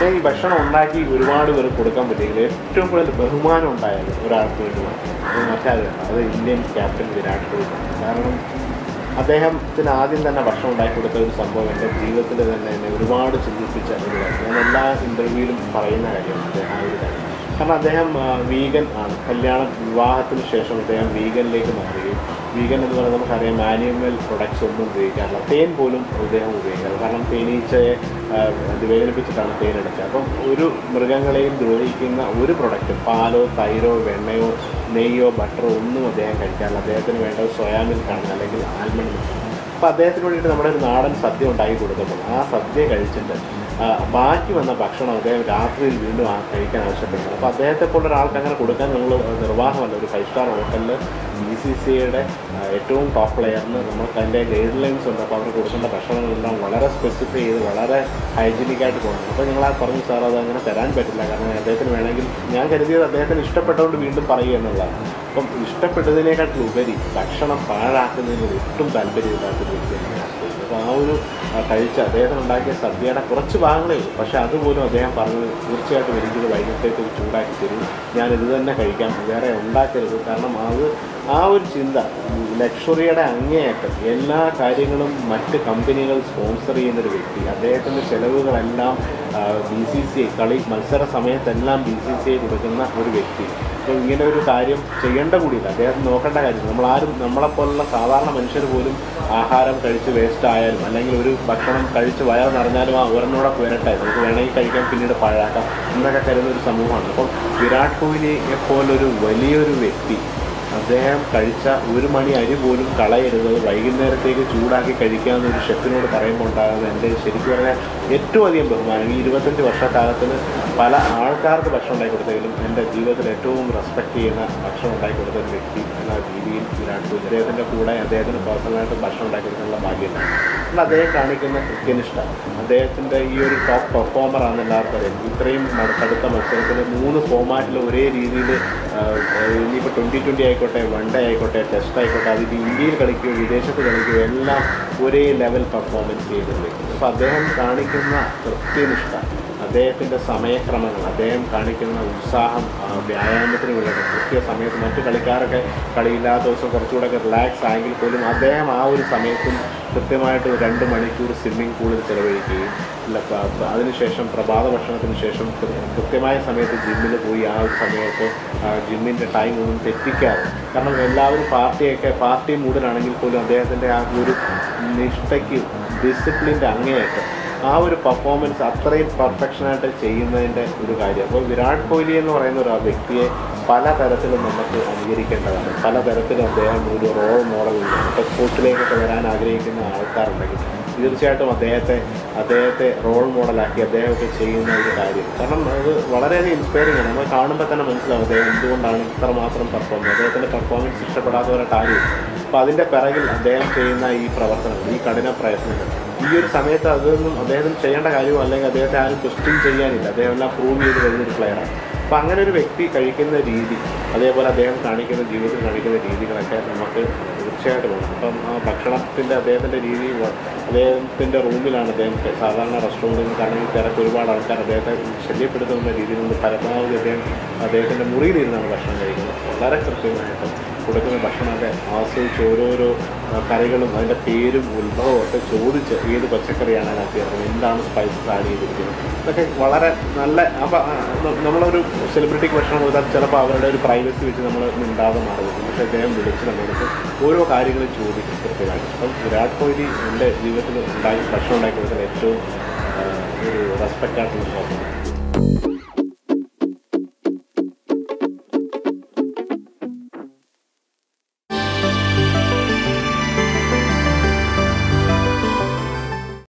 അദ്ദേഹം ഈ ഭക്ഷണം ഉണ്ടാക്കി ഒരുപാട് പേർക്ക് കൊടുക്കാൻ പറ്റിയെങ്കിൽ ഏറ്റവും കൂടുതൽ ബഹുമാനം ഉണ്ടായത് ഒരാൾക്ക് വേണ്ടി മാത്രം അത് മറ്റാരുമല്ല അത് ഇന്ത്യൻ ക്യാപ്റ്റൻ വിരാട് കോഹ്ലി കാരണം അദ്ദേഹത്തിന് ആദ്യം തന്നെ ഭക്ഷണം ഉണ്ടാക്കി കൊടുത്ത ഒരു സംഭവം എൻ്റെ ജീവിതത്തിൽ തന്നെ എന്നെ ഒരുപാട് ചിന്തിപ്പിച്ച ഒരു കാര്യം ഞാൻ എല്ലാ ഇൻ്റർവ്യൂവിലും പറയുന്ന കാര്യമാണ് അദ്ദേഹം ആ ഒരു കാര്യം കാരണം അദ്ദേഹം വീഗൻ ആണ് കല്യാണം വിവാഹത്തിന് ശേഷം അദ്ദേഹം വീഗനിലേക്ക് മാറുകയും വീഗൻ എന്ന് പറയുന്നത് നമുക്കറിയാം ആനിമൽ പ്രൊഡക്ട്സ് ഒന്നും ഉപയോഗിക്കാറില്ല തേൻ പോലും അദ്ദേഹം ഉപയോഗിക്കാറില്ല കാരണം തേനീച്ചയെ ആ, ഇത് വേദനിപ്പിച്ചിട്ടാണ് തേൻ എടുക്കുക അപ്പം ഒരു മൃഗങ്ങളെയും ദ്രോഹിക്കുന്ന ഒരു പ്രൊഡക്റ്റ് പാലോ തൈരോ വെണ്ണയോ നെയ്യോ ബട്ടറോ ഒന്നും അദ്ദേഹം കഴിക്കാറില്ല അദ്ദേഹത്തിന് വേണ്ടത് സോയാ മിൽക്കാണ് അല്ലെങ്കിൽ ആൽമണ്ട് മിൽക്കാണ് അപ്പോൾ അദ്ദേഹത്തിന് വേണ്ടിയിട്ട് നമ്മുടെ ഒരു നാടൻ സദ്യ ഉണ്ടാക്കി കൊടുത്തപ്പോൾ ആ സദ്യ കഴിച്ചിട്ട് ആ, ബാക്കി വന്ന ഭക്ഷണം അദ്ദേഹം രാത്രിയിൽ വീണ്ടും ആ കഴിക്കാൻ ആവശ്യപ്പെടുന്നു അപ്പോൾ അദ്ദേഹത്തെ പോലെ ഒരാൾക്ക് അങ്ങനെ കൊടുക്കാൻ നമ്മൾ നിർവാഹമല്ല ഒരു ഫൈവ് സ്റ്റാർ ഹോട്ടലിൽ ബി സി സി യുടെ ഏറ്റവും ടോപ്പ് പ്ലെയറിന് നമുക്ക് അതിൻ്റെ ഗൈഡ് ലൈൻസ് ഉണ്ട് അപ്പോൾ അവർ കൊടുക്കേണ്ട ഭക്ഷണങ്ങളെല്ലാം വളരെ സ്പെസിഫൈ ചെയ്ത് വളരെ ഹൈജീനിക് ആയിട്ട് പോകണം അപ്പോൾ ഞങ്ങൾ ആ പറഞ്ഞു സാർ അത് അങ്ങനെ തരാൻ പറ്റില്ല കാരണം അദ്ദേഹത്തിന് വേണമെങ്കിൽ ഞാൻ കരുതിയത് അദ്ദേഹത്തിന് ഇഷ്ടപ്പെട്ടതുകൊണ്ട് വീണ്ടും പറയുക എന്നുള്ളതാണ് അപ്പം ഇഷ്ടപ്പെട്ടതിനേക്കാട്ടിലുപരി ഭക്ഷണം പാഴാക്കുന്നതിന് ഒട്ടും താല്പര്യമില്ലാത്തൊരു വ്യക്തിയാണ് ഞാൻ അപ്പോൾ ആ ഒരു ആ, കഴിച്ച അദ്ദേഹത്തിന് ഉണ്ടാക്കിയ സദ്യയുടെ കുറച്ച് ഭാഗങ്ങളേ ഉള്ളൂ പക്ഷേ അതുപോലും അദ്ദേഹം പറഞ്ഞത് തീർച്ചയായിട്ടും എനിക്കിത് വൈകിട്ടേക്ക് ഇത് ചൂടാക്കി തരൂ ഞാൻ ഇത് തന്നെ കഴിക്കാം വേറെ ഉണ്ടാക്കരുത് കാരണം അത് ആ ഒരു ചിന്ത ലക്ഷറിയുടെ അങ്ങേയറ്റം എല്ലാ കാര്യങ്ങളും മറ്റ് കമ്പനികൾ സ്പോൺസർ ചെയ്യുന്നൊരു വ്യക്തി അദ്ദേഹത്തിൻ്റെ ചെലവുകളെല്ലാം ബി സി സി ഐ കളി മത്സര സമയത്തെല്ലാം ബി സി സി ഐ കൊടുക്കുന്ന ഒരു വ്യക്തി അപ്പോൾ ഇങ്ങനെ ഒരു കാര്യം ചെയ്യേണ്ട കൂടിയില്ല അദ്ദേഹം നോക്കേണ്ട കാര്യം നമ്മളാരും നമ്മളെപ്പോലുള്ള സാധാരണ മനുഷ്യർ പോലും ആഹാരം കഴിച്ച് വേസ്റ്റ് ആയാലും അല്ലെങ്കിൽ ഒരു ഭക്ഷണം കഴിച്ച് വയർ നിറഞ്ഞാലും ആ ഒരെണ്ണൂടെ വരട്ടെ നമുക്ക് വേണമെങ്കിൽ കഴിക്കാൻ പിന്നീട് പാഴാക്കാം എന്നൊക്കെ കരുതുന്ന ഒരു സമൂഹമാണ് അപ്പം വിരാട് കോഹ്ലിയെ പോലൊരു വലിയൊരു വ്യക്തി അദ്ദേഹം കഴിച്ച ഒരു മണി അരി പോലും കളയരുത് അത് വൈകുന്നേരത്തേക്ക് ചൂടാക്കി കഴിക്കാമെന്ന് ഒരു ഷെഫിനോട് പറയുമ്പോൾ ഉണ്ടാകുന്നത് എൻ്റെ ശരിക്കും പറഞ്ഞാൽ ഏറ്റവും അധികം ബഹുമാനം ഈ ഇരുപത്തഞ്ച് വർഷക്കാലത്തിന് പല ആൾക്കാർക്ക് ഭക്ഷണം ഉണ്ടാക്കി കൊടുത്തെങ്കിലും എൻ്റെ ജീവിതത്തിൽ ഏറ്റവും റെസ്പെക്ട് ചെയ്യുന്ന ഭക്ഷണം ഉണ്ടാക്കി കൊടുത്ത ഒരു വ്യക്തി എന്ന രീതിയിൽ വിരാട് കോഹ്ലി അദ്ദേഹത്തിൻ്റെ കൂടെ അദ്ദേഹത്തിന് പേഴ്സണലായിട്ട് ഭക്ഷണം ഉണ്ടാക്കി കൊടുക്കാനുള്ള ഭാഗ്യമില്ല എന്നാൽ അദ്ദേഹം കാണിക്കുന്ന കൃത്യനിഷ്ഠ അദ്ദേഹത്തിൻ്റെ ഈ ഒരു ടോപ്പ് പെർഫോമറാണെന്ന് എല്ലാവർക്കും അറിയാം ഇത്രയും മ- കടുത്ത മത്സരത്തിൽ മൂന്ന് ഫോമാറ്റിൽ ഒരേ രീതിയിൽ ഇനിയിപ്പോൾ ട്വൻറ്റി ട്വൻറ്റി ആയിക്കോട്ടെ വൺ ഡേ ആയിക്കോട്ടെ ടെസ്റ്റ് ആയിക്കോട്ടെ അതിൽ ഇന്ത്യയിൽ കളിക്കുകയോ വിദേശത്ത് കളിക്കുകയോ എല്ലാം ഒരേ ലെവൽ പെർഫോമൻസ് ചെയ്യുന്നുണ്ട് അപ്പോൾ അദ്ദേഹം കാണിക്കുന്ന കൃത്യനിഷ്ഠ അദ്ദേഹത്തിൻ്റെ സമയക്രമങ്ങൾ അദ്ദേഹം കാണിക്കുന്ന ഉത്സാഹം ആ, വ്യായാമത്തിന് വേണ്ടിയിട്ട് കൃത്യ സമയത്ത് മറ്റു കളിക്കാരൊക്കെ കളിയില്ലാത്ത ദിവസം കുറച്ചുകൂടെ റിലാക്സ് ആയെങ്കിൽ പോലും അദ്ദേഹം ആ ഒരു സമയത്തും കൃത്യമായിട്ട് ഒരു രണ്ട് മണിക്കൂർ സ്വിമ്മിംഗ് പൂളിൽ ചിലവഴിക്കുകയും ഇല്ല, പ- പ- അതിനുശേഷം പ്രഭാത ഭക്ഷണത്തിന് ശേഷം കൃ- കൃത്യമായ സമയത്ത് ജിമ്മിൽ പോയി ആ ഒരു സമയത്ത് ജിമ്മിൻ്റെ ടൈം ഒന്നും തെറ്റിക്കാതെ കാരണം എല്ലാവരും പാർട്ടിയൊക്കെ പാർട്ടി മൂഡിലാണെങ്കിൽ പോലും അദ്ദേഹത്തിൻ്റെ ആ ഒരു നിഷ്ഠയ്ക്ക് ഡിസിപ്ലിൻ്റെ അങ്ങേയറ്റം ആ ഒരു പെർഫോമൻസ് അത്രയും പെർഫെക്ഷനായിട്ട് ചെയ്യുന്നതിൻ്റെ ഒരു കാര്യം അപ്പോൾ വിരാട് കോഹ്ലി എന്ന് പറയുന്ന ഒരു ആ വ്യക്തിയെ പല തരത്തിലും നമുക്ക് അനുകരിക്കേണ്ടതാണ് പല തരത്തിലും അദ്ദേഹം ഒരു റോൾ മോഡലുണ്ട് ഇപ്പോൾ സ്പോർട്സിലേക്കൊക്കെ വരാൻ ആഗ്രഹിക്കുന്ന ആൾക്കാരുണ്ടെങ്കിൽ തീർച്ചയായിട്ടും അദ്ദേഹത്തെ അദ്ദേഹത്തെ റോൾ മോഡലാക്കി അദ്ദേഹമൊക്കെ ചെയ്യുന്ന ഒരു കാര്യം കാരണം അത് വളരെയധികം ഇൻസ്പയറിംഗ് ആണ് നമ്മൾ കാണുമ്പോൾ തന്നെ മനസ്സിലാവും അദ്ദേഹം എന്തുകൊണ്ടാണ് ഇത്രമാത്രം പെർഫോം അദ്ദേഹത്തിൻ്റെ പെർഫോമൻസ് ഇഷ്ടപ്പെടാത്തവരായിട്ട് ആരും അപ്പോൾ അതിൻ്റെ പിറകിൽ അദ്ദേഹം ചെയ്യുന്ന ഈ പ്രവർത്തനങ്ങൾ ഈ കഠിന പ്രയത്നങ്ങൾ ഈ ഒരു സമയത്ത് അതൊന്നും അദ്ദേഹത്തിന് ചെയ്യേണ്ട കാര്യമോ അല്ലെങ്കിൽ അദ്ദേഹത്തെ ആരും ക്വസ്റ്റ്യൻ ചെയ്യാനില്ല അദ്ദേഹം എല്ലാം പ്രൂവ് ചെയ്ത് കഴിഞ്ഞൊരു പ്ലെയറാണ് അപ്പോൾ അങ്ങനെ ഒരു വ്യക്തി കഴിക്കുന്ന രീതി അതേപോലെ അദ്ദേഹം കാണിക്കുന്ന ജീവിതത്തിൽ കാണിക്കുന്ന രീതികളൊക്കെ നമുക്ക് തീർച്ചയായിട്ടും വേണം അപ്പം ആ ഭക്ഷണത്തിൻ്റെ അദ്ദേഹത്തിൻ്റെ രീതി വ- അദ്ദേഹത്തിൻ്റെ റൂമിലാണ് അദ്ദേഹം സാധാരണ റെസ്റ്റോറൻറ്റിൽ കാരണം ഈ തിരക്ക് ഒരുപാട് ആൾക്കാർ അദ്ദേഹത്തെ ശല്യപ്പെടുത്തുന്ന രീതിയിൽ നിന്ന് പരമാവധി അദ്ദേഹം അദ്ദേഹത്തിൻ്റെ മുറിയിലിരുന്നാണ് ഭക്ഷണം കഴിക്കുന്നത് വളരെ കൃത്യമായിട്ട് കൊടുക്കുന്ന ഭക്ഷണമൊക്കെ ആസ്വദിച്ച് ഓരോരോ ആ, കറികളും അതിൻ്റെ പേരും ഉത്ഭവവും ഒക്കെ ചോദിച്ച് ഏത് പച്ചക്കറിയാണ് അതിനകത്ത് ചേർക്കുന്നത് എന്താണ് സ്പൈസസ് ആഡ് ചെയ്തിരിക്കുന്നത് ഇതൊക്കെ വളരെ നല്ല അപ്പോൾ നമ്മളൊരു സെലിബ്രിറ്റിക്ക് ഭക്ഷണം കൊടുത്താൽ ചിലപ്പോൾ അവരുടെ ഒരു പ്രൈവസി വെച്ച് നമ്മൾ മിണ്ടാതെ മാറും പക്ഷേ അദ്ദേഹം വിളിച്ച് നമ്മളടുത്ത് ഓരോ കാര്യങ്ങളും ചോദിക്കും കൃത്യമായിട്ട് അപ്പം വിരാട് കോഹ്ലി എൻ്റെ ജീവിതത്തിൽ ഉണ്ടാക്കി ഭക്ഷണം ഉണ്ടാക്കി കൊടുക്കുന്ന ഏറ്റവും ആ, ഒരു റെസ്പെക്റ്റ് ആയിട്ടുള്ള ഒരു person.